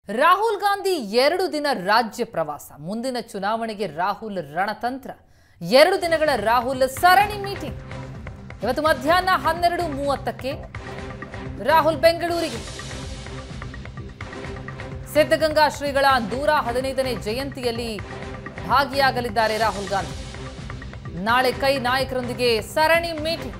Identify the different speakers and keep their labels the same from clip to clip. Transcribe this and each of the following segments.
Speaker 1: ರಾಹುಲ್ ಗಾಂಧಿ ಎರಡು ದಿನ ರಾಜ್ಯ ಪ್ರವಾಸ ಮುಂದಿನ ಚುನಾವಣೆಗೆ ರಾಹುಲ್ ರಣತಂತ್ರ ಎರಡು ದಿನಗಳ ರಾಹುಲ್ ಸರಣಿ ಮೀಟಿಂಗ್ ಇವತ್ತು ಮಧ್ಯಾಹ್ನ ಹನ್ನೆರಡು ಮೂವತ್ತಕ್ಕೆ ರಾಹುಲ್ ಬೆಂಗಳೂರಿಗೆ ಸಿದ್ಧಗಂಗಾ ಶ್ರೀಗಳ ನೂರ ಹದಿನೈದನೇ ಜಯಂತಿಯಲ್ಲಿ ಭಾಗಿಯಾಗಲಿದ್ದಾರೆ ರಾಹುಲ್ ಗಾಂಧಿ ನಾಳೆ ಕೈ ನಾಯಕರೊಂದಿಗೆ ಸರಣಿ ಮೀಟಿಂಗ್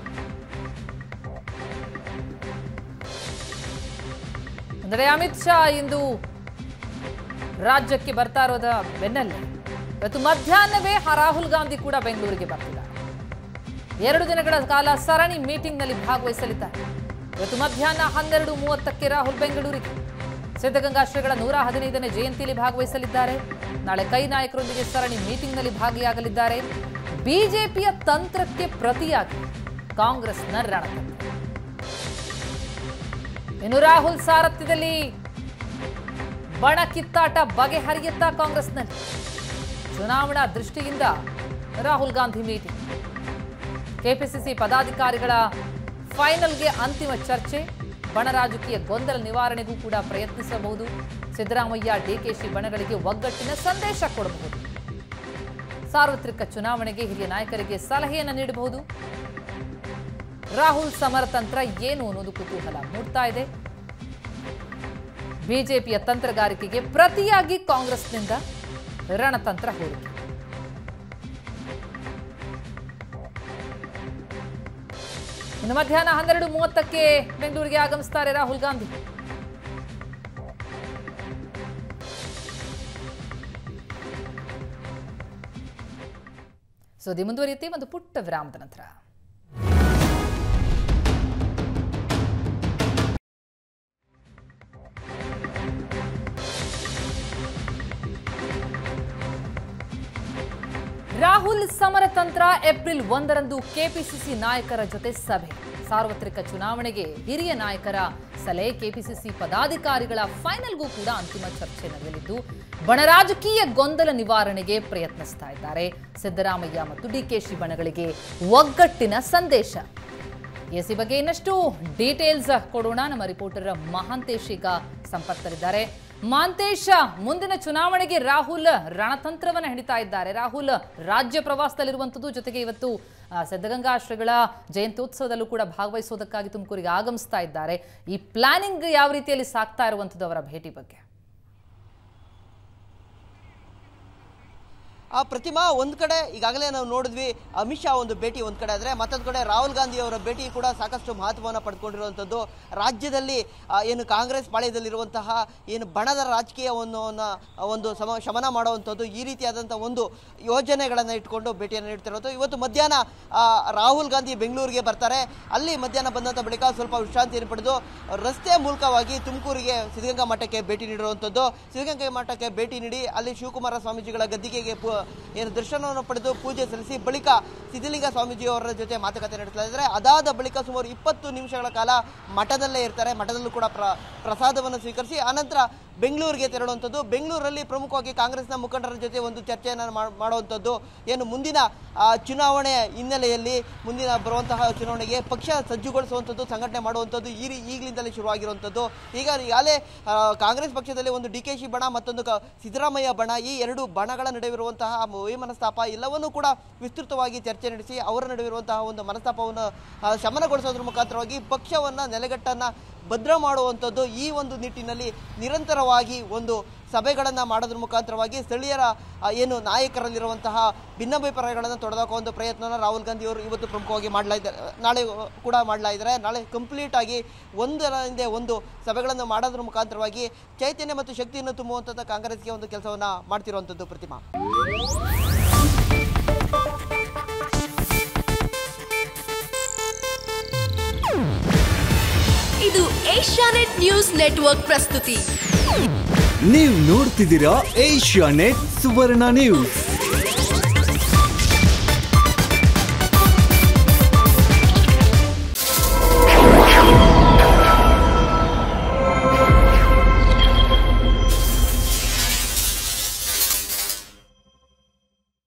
Speaker 1: ಅಂದರೆ ಅಮಿತ್ ಶಾ ಇಂದು ರಾಜ್ಯಕ್ಕೆ ಬರ್ತಾ ಇರೋದ ಬೆನ್ನಲ್ಲೇ ಇವತ್ತು ಮಧ್ಯಾಹ್ನವೇ ಹ- ರಾಹುಲ್ ಗಾಂಧಿ ಕೂಡ ಬೆಂಗಳೂರಿಗೆ ಬರ್ತಿದ್ದಾರೆ ಎರಡು ದಿನಗಳ ಕಾಲ ಸರಣಿ ಮೀಟಿಂಗ್ನಲ್ಲಿ ಭಾಗವಹಿಸಲಿದ್ದಾರೆ ಇವತ್ತು ಮಧ್ಯಾಹ್ನ ಹನ್ನೆರಡು ಮೂವತ್ತಕ್ಕೆ ರಾಹುಲ್ ಬೆಂಗಳೂರಿಗೆ ಸಿದ್ಧಗಂಗಾ ಶ್ರೀಗಳ ನೂರ ಹದಿನೈದನೇ ಜಯಂತಿಯಲ್ಲಿ ಭಾಗವಹಿಸಲಿದ್ದಾರೆ ನಾಳೆ ಕೈ ನಾಯಕರೊಂದಿಗೆ ಸರಣಿ ಮೀಟಿಂಗ್ನಲ್ಲಿ ಭಾಗಿಯಾಗಲಿದ್ದಾರೆ ಬಿಜೆಪಿಯ ತಂತ್ರಕ್ಕೆ ಪ್ರತಿಯಾಗಿ ಕಾಂಗ್ರೆಸ್ನ ರಣತಂತ್ರ ಇನ್ನು ರಾಹುಲ್ ಸಾರಥ್ಯದಲ್ಲಿ ಬಣ ಕಿತ್ತಾಟ ಬಗೆಹರಿಯುತ್ತಾ ಕಾಂಗ್ರೆಸ್ನಲ್ಲಿ ಚುನಾವಣಾ ದೃಷ್ಟಿಯಿಂದ ರಾಹುಲ್ ಗಾಂಧಿ ಮೀಟಿಂಗ್ ಕೆಪಿಸಿಸಿ ಪದಾಧಿಕಾರಿಗಳ ಫೈನಲ್ಗೆ ಅಂತಿಮ ಚರ್ಚೆ ಬಣ ರಾಜಕೀಯ ಗೊಂದಲ ನಿವಾರಣೆಗೂ ಕೂಡ ಪ್ರಯತ್ನಿಸಬಹುದು ಸಿದ್ದರಾಮಯ್ಯ ಡಿಕೆಶಿ ಬಣಗಳಿಗೆ ಒಗ್ಗಟ್ಟಿನ ಸಂದೇಶ ಕೊಡಬಹುದು ಸಾರ್ವತ್ರಿಕ ಚುನಾವಣೆಗೆ ಹಿರಿಯ ನಾಯಕರಿಗೆ ಸಲಹೆಯನ್ನು ನೀಡಬಹುದು ರಾಹುಲ್ ಸಮರತಂತ್ರ ಏನು ಅನ್ನೋದು ಕುತೂಹಲ ಮೂಡ್ತಾ ಇದೆ ಬಿಜೆಪಿಯ ತಂತ್ರಗಾರಿಕೆಗೆ ಪ್ರತಿಯಾಗಿ ಕಾಂಗ್ರೆಸ್ನಿಂದ ರಣತಂತ್ರ ಹೂಡಿಕೆ ಇನ್ನು ಮಧ್ಯಾಹ್ನ ಹನ್ನೆರಡು ಮೂವತ್ತಕ್ಕೆ ಬೆಂಗಳೂರಿಗೆ ಆಗಮಿಸ್ತಾರೆ ರಾಹುಲ್ ಗಾಂಧಿ ಸುದ್ದಿ ಮುಂದುವರಿಯುತ್ತೆ ಒಂದು ಪುಟ್ಟ ವಿರಾಮದ ನಂತರ ರಾಹುಲ್ ಸಮರತಂತ್ರ ಏಪ್ರಿಲ್ ಒಂದರಂದು ಕೆಪಿಸಿಸಿ ನಾಯಕರ ಜೊತೆ ಸಭೆ ಸಾರ್ವತ್ರಿಕ ಚುನಾವಣೆಗೆ ಹಿರಿಯ ನಾಯಕರ ಸಲಹೆ ಕೆಪಿಸಿಸಿ ಪದಾಧಿಕಾರಿಗಳ ಫೈನಲ್ಗೂ ಕೂಡ ಅಂತಿಮ ಚರ್ಚೆ ನಡೆಯಲಿದ್ದು ಬಣ ರಾಜಕೀಯ ಗೊಂದಲ ನಿವಾರಣೆಗೆ ಪ್ರಯತ್ನಿಸ್ತಾ ಇದ್ದಾರೆ ಸಿದ್ದರಾಮಯ್ಯ ಮತ್ತು ಡಿಕೆಶಿ ಬಣಗಳಿಗೆ ಒಗ್ಗಟ್ಟಿನ ಸಂದೇಶ ಎಸಿ ಬಗ್ಗೆ ಇನ್ನಷ್ಟು ಡೀಟೇಲ್ಸ್ ಕೊಡೋಣ ನಮ್ಮ ರಿಪೋರ್ಟರ್ ಮಹಾಂತೇಶ್ ಈಗ ಸಂಪರ್ಕದಲ್ಲಿದ್ದಾರೆ ಮಹಾಂತೇಶ ಮುಂದಿನ ಚುನಾವಣೆಗೆ ರಾಹುಲ್ ರಣತಂತ್ರವನ್ನ ಹಿಡಿತಾ ಇದ್ದಾರೆ ರಾಹುಲ್ ರಾಜ್ಯ ಪ್ರವಾಸದಲ್ಲಿರುವಂಥದ್ದು ಜೊತೆಗೆ ಇವತ್ತು ಆ, ಸಿದ್ಧಗಂಗಾ ಶ್ರೀಗಳ ಜಯಂತ್ಯೋತ್ಸವದಲ್ಲೂ ಕೂಡ ಭಾಗವಹಿಸೋದಕ್ಕಾಗಿ ತುಮಕೂರಿಗೆ ಆಗಮಿಸ್ತಾ ಇದ್ದಾರೆ ಈ ಪ್ಲಾನಿಂಗ್ ಯಾವ ರೀತಿಯಲ್ಲಿ ಸಾಕ್ತಾ ಇರುವಂಥದ್ದು ಅವರ ಭೇಟಿ ಬಗ್ಗೆ
Speaker 2: ಆ ಪ್ರತಿಮಾ ಒಂದ್ ಕಡೆ ಈಗಾಗಲೇ ನಾವು ನೋಡಿದ್ವಿ ಅಮಿತ್ ಶಾ ಒಂದು ಭೇಟಿ ಒಂದ್ ಕಡೆ ಆದ್ರೆ ಮತ್ತೊಂದು ಕಡೆ ರಾಹುಲ್ ಗಾಂಧಿ ಅವರ ಭೇಟಿ ಕೂಡ ಸಾಕಷ್ಟು ಮಹತ್ವವನ್ನು ಪಡೆದುಕೊಂಡಿರುವಂಥದ್ದು ರಾಜ್ಯದಲ್ಲಿ ಆ, ಏನು ಕಾಂಗ್ರೆಸ್ ಪಾಳ್ಯದಲ್ಲಿರುವಂತಹ ಏನು ಬಣದ ರಾಜಕೀಯವನ್ನು ನ- ಒಂದು ಸಮ ಶಮನ ಮಾಡುವಂಥದ್ದು ಈ ರೀತಿಯಾದಂಥ ಒಂದು ಯೋಜನೆಗಳನ್ನು ಇಟ್ಕೊಂಡು ಭೇಟಿಯನ್ನು ನೀಡ್ತಿರೋದು ಇವತ್ತು ಮಧ್ಯಾಹ್ನ ಆ, ರಾಹುಲ್ ಗಾಂಧಿ ಬೆಂಗಳೂರಿಗೆ ಬರ್ತಾರೆ ಅಲ್ಲಿ ಮಧ್ಯಾಹ್ನ ಬಂದಂಥ ಬಳಿಕ ಸ್ವಲ್ಪ ವಿಶ್ರಾಂತಿಯನ್ನು ಪಡೆದು ರಸ್ತೆ ಮೂಲಕವಾಗಿ ತುಮಕೂರಿಗೆ ಸಿದ್ಧಗಂಗಾ ಮಠಕ್ಕೆ ಭೇಟಿ ನೀಡಿರುವಂಥದ್ದು ಸಿದ್ಧಗಂಗಾ ಮಠಕ್ಕೆ ಭೇಟಿ ನೀಡಿ ಅಲ್ಲಿ ಶಿವಕುಮಾರ ಸ್ವಾಮೀಜಿಗಳ ಗದ್ದಿಗೆಗೆ ಪೂ- ಏನು ದರ್ಶನವನ್ನು ಪಡೆದು ಪೂಜೆ ಸಲ್ಲಿಸಿ ಬಳಿಕ ಸಿದ್ಧಲಿಂಗ ಸ್ವಾಮೀಜಿಯವರ ಜೊತೆ ಮಾತುಕತೆ ನಡೆಸ್ತಾ ಇದ್ದಾರೆ ಅದಾದ ಬಳಿಕ ಸುಮಾರು ಇಪ್ಪತ್ತು ನಿಮಿಷಗಳ ಕಾಲ ಮಠದಲ್ಲೇ ಇರ್ತಾರೆ ಮಠದಲ್ಲೂ ಕೂಡ ಪ್ರ ಪ್ರಸಾದವನ್ನು ಸ್ವೀಕರಿಸಿ ಆನಂತರ ಬೆಂಗಳೂರಿಗೆ ತೆರಳುವಂಥದ್ದು ಬೆಂಗಳೂರಲ್ಲಿ ಪ್ರಮುಖವಾಗಿ ಕಾಂಗ್ರೆಸ್ನ ಮುಖಂಡರ ಜೊತೆ ಒಂದು ಚರ್ಚೆಯನ್ನು ಮಾ- ಮಾಡುವಂಥದ್ದು ಏನು ಮುಂದಿನ ಆ, ಚುನಾವಣೆಯ ಹಿನ್ನೆಲೆಯಲ್ಲಿ ಮುಂದಿನ ಬರುವಂತಹ ಚುನಾವಣೆಗೆ ಪಕ್ಷ ಸಜ್ಜುಗೊಳಿಸುವಂಥದ್ದು ಸಂಘಟನೆ ಮಾಡುವಂಥದ್ದು ಈ ರೀ- ಈಗಲಿಂದಲೇ ಶುರುವಾಗಿರುವಂಥದ್ದು ಈಗ ಈಗಾಗಲೇ ಆ, ಕಾಂಗ್ರೆಸ್ ಪಕ್ಷದಲ್ಲಿ ಒಂದು ಡಿ ಕೆ ಶಿ ಬಣ ಮತ್ತೊಂದು ಕ- ಸಿದ್ದರಾಮಯ್ಯ ಬಣ ಈ ಎರಡು ಬಣಗಳ ನಡುವಿರುವಂತಹ ವೈಮನಸ್ತಾಪ ಎಲ್ಲವನ್ನೂ ಕೂಡ ವಿಸ್ತೃತವಾಗಿ ಚರ್ಚೆ ನಡೆಸಿ ಅವರ ನಡುವಿರುವಂತಹ ಒಂದು ಮನಸ್ತಾಪವನ್ನು ಆ, ಶಮನಗೊಳಿಸೋದ್ರ ಮುಖಾಂತರವಾಗಿ ಪಕ್ಷವನ್ನು ನೆಲೆಗಟ್ಟನ್ನು ಭದ್ರ ಮಾಡುವಂಥದ್ದು ಈ ಒಂದು ನಿಟ್ಟಿನಲ್ಲಿ ನಿರಂತರವಾಗಿ ಒಂದು ಸಭೆಗಳನ್ನು ಮಾಡೋದ್ರ ಮುಖಾಂತರವಾಗಿ ಸ್ಥಳೀಯರ ಆ, ಏನು ನಾಯಕರಲ್ಲಿರುವಂತಹ ಭಿನ್ನಾಭಿಪ್ರಾಯಗಳನ್ನು ತೊಡೆದಾಕುವ ಒಂದು ಪ್ರಯತ್ನನ ರಾಹುಲ್ ಗಾಂಧಿ ಅವರು ಇವತ್ತು ಪ್ರಮುಖವಾಗಿ ಮಾಡ್ಲಾ ಇದ್ದಾರೆ ನಾಳೆ ಕೂಡ ಮಾಡ್ಲಾ ಇದ್ದಾರೆ ನಾಳೆ ಕಂಪ್ಲೀಟ್ ಆಗಿ ಒಂದರ ಹಿಂದೆ ಒಂದು ಸಭೆಗಳನ್ನು ಮಾಡೋದ್ರ ಮುಖಾಂತರವಾಗಿ ಚೈತನ್ಯ ಮತ್ತು ಶಕ್ತಿಯನ್ನು ತುಂಬುವಂಥದ್ದು ಕಾಂಗ್ರೆಸ್ಗೆ ಒಂದು ಕೆಲಸವನ್ನು ಮಾಡ್ತಿರುವಂಥದ್ದು ಪ್ರತಿಮಾ
Speaker 3: ಇದು ಏಷ್ಯಾನೆಟ್ ನ್ಯೂಸ್ ನೆಟ್ವರ್ಕ್ ಪ್ರಸ್ತುತಿ
Speaker 4: ನೀವು ನೋಡ್ತಿದ್ದೀರಾ ಏಷ್ಯಾ ನೆಟ್ ಸುವರ್ಣ ನ್ಯೂಸ್